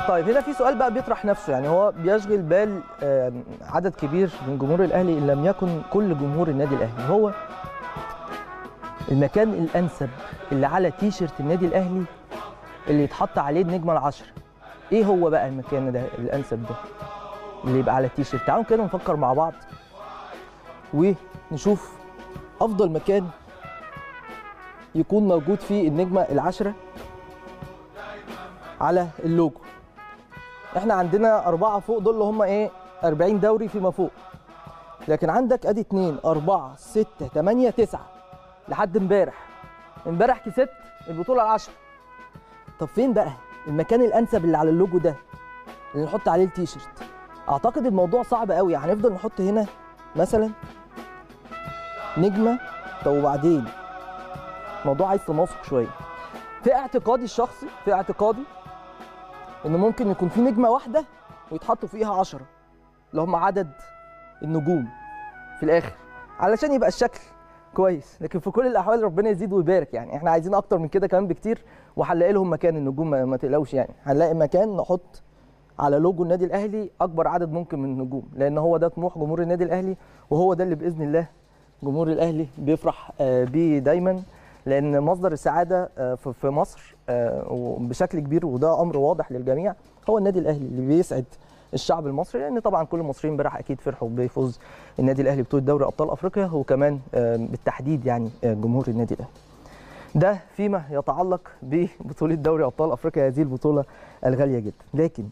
طيب هنا في سؤال بقى بيطرح نفسه يعني هو بيشغل بال آه، عدد كبير من جمهور الاهلي ان لم يكن كل جمهور النادي الاهلي هو المكان الانسب اللي على تيشيرت النادي الاهلي اللي يتحط عليه النجمه العشرة ايه هو بقى المكان ده الانسب ده اللي يبقى على التيشيرت تعالوا كده نفكر مع بعض ونشوف افضل مكان يكون موجود فيه النجمه العشرة على اللوجو احنا عندنا أربعة فوق دول اللي هم ايه 40 دوري فيما فوق لكن عندك ادي 2 4 6 8 9 لحد امبارح امبارح كسبت البطولة العشرة طب فين بقى المكان الانسب اللي على اللوجو ده اللي نحط عليه التيشيرت اعتقد الموضوع صعب قوي هنفضل نحط هنا مثلا نجمة طب وبعدين الموضوع عايز تناسق شوية في اعتقادي الشخصي في اعتقادي ان ممكن يكون في نجمه واحده ويتحط فيها عشرة اللي هم عدد النجوم في الاخر علشان يبقى الشكل كويس لكن في كل الاحوال ربنا يزيد ويبارك يعني احنا عايزين اكتر من كده كمان بكتير وهنلاقي لهم مكان النجوم ما ما تقلقوش يعني هنلاقي مكان نحط على لوجو النادي الاهلي اكبر عدد ممكن من النجوم لان هو ده طموح جمهور النادي الاهلي وهو ده اللي باذن الله جمهور الاهلي بيفرح آه، بيه دايما لان مصدر السعاده آه، في في مصر آه، وبشكل كبير وده امر واضح للجميع هو النادي الاهلي اللي بيسعد الشعب المصري لان طبعا كل المصريين امبارح اكيد فرحوا بفوز النادي الاهلي بطوله دوري ابطال افريقيا وكمان آه، بالتحديد يعني آه، جمهور النادي الاهلي. ده فيما يتعلق ببطوله دوري ابطال افريقيا هذه البطوله الغاليه جدا لكن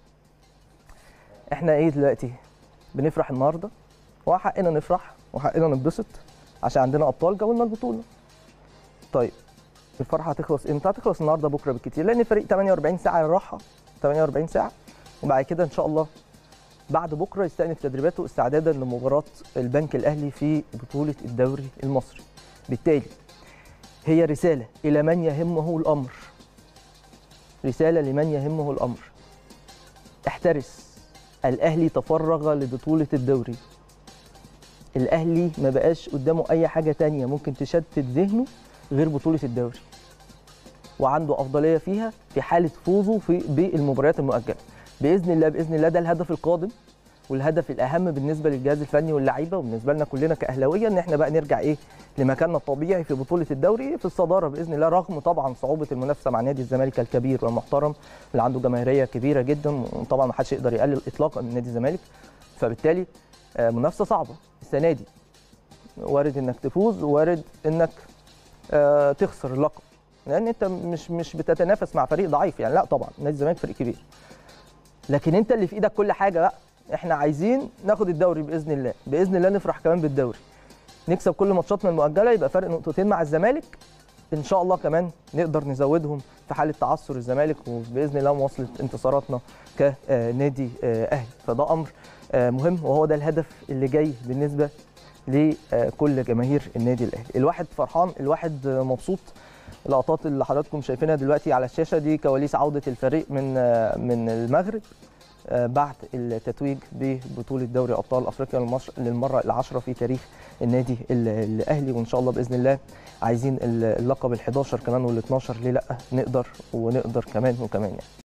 احنا ايه دلوقتي بنفرح النهارده وحقنا نفرح وحقنا نتبسط عشان عندنا ابطال جابوا لنا البطوله طيب الفرحه هتخلص امتى؟ هتخلص النهارده بكره بالكتير لان فريق 48 ساعه راحه 48 ساعه وبعد كده ان شاء الله بعد بكره يستأنف تدريباته استعدادا لمباراه البنك الاهلي في بطوله الدوري المصري. بالتالي هي رساله الى من يهمه الامر. رساله لمن يهمه الامر. احترس الاهلي تفرغ لبطوله الدوري. الاهلي ما بقاش قدامه اي حاجه تانية ممكن تشتت ذهنه غير بطوله الدوري وعنده افضليه فيها في حاله فوزه في بالمباريات المؤجله باذن الله باذن الله ده الهدف القادم والهدف الاهم بالنسبه للجهاز الفني واللعيبه وبالنسبه لنا كلنا كاهلاويه ان احنا بقى نرجع ايه لمكاننا الطبيعي في بطوله الدوري في الصداره باذن الله رغم طبعا صعوبه المنافسه مع نادي الزمالك الكبير والمحترم اللي عنده جماهيريه كبيره جدا وطبعا ما حدش يقدر يقلل اطلاقا من نادي الزمالك فبالتالي آه، منافسه صعبه السنه دي وارد انك تفوز وارد انك آه، تخسر اللقب لان انت مش مش بتتنافس مع فريق ضعيف يعني لا طبعا نادي الزمالك فريق كبير لكن انت اللي في ايدك كل حاجه بقى احنا عايزين ناخد الدوري باذن الله باذن الله نفرح كمان بالدوري نكسب كل ماتشاتنا المؤجله يبقى فرق نقطتين مع الزمالك ان شاء الله كمان نقدر نزودهم في حاله تعثر الزمالك وباذن الله مواصله انتصاراتنا كنادي اهلي فده امر آه، مهم وهو ده الهدف اللي جاي بالنسبه لكل جماهير النادي الاهلي الواحد فرحان الواحد آه، مبسوط اللقطات اللي حضراتكم شايفينها دلوقتي على الشاشه دي كواليس عوده الفريق من آه، من المغرب آه، بعد التتويج ببطوله دوري ابطال افريقيا للمش- للمره العاشره في تاريخ النادي ال- الاهلي وان شاء الله باذن الله عايزين اللقب ال11 كمان وال12 ليه لا نقدر ونقدر كمان وكمان يعني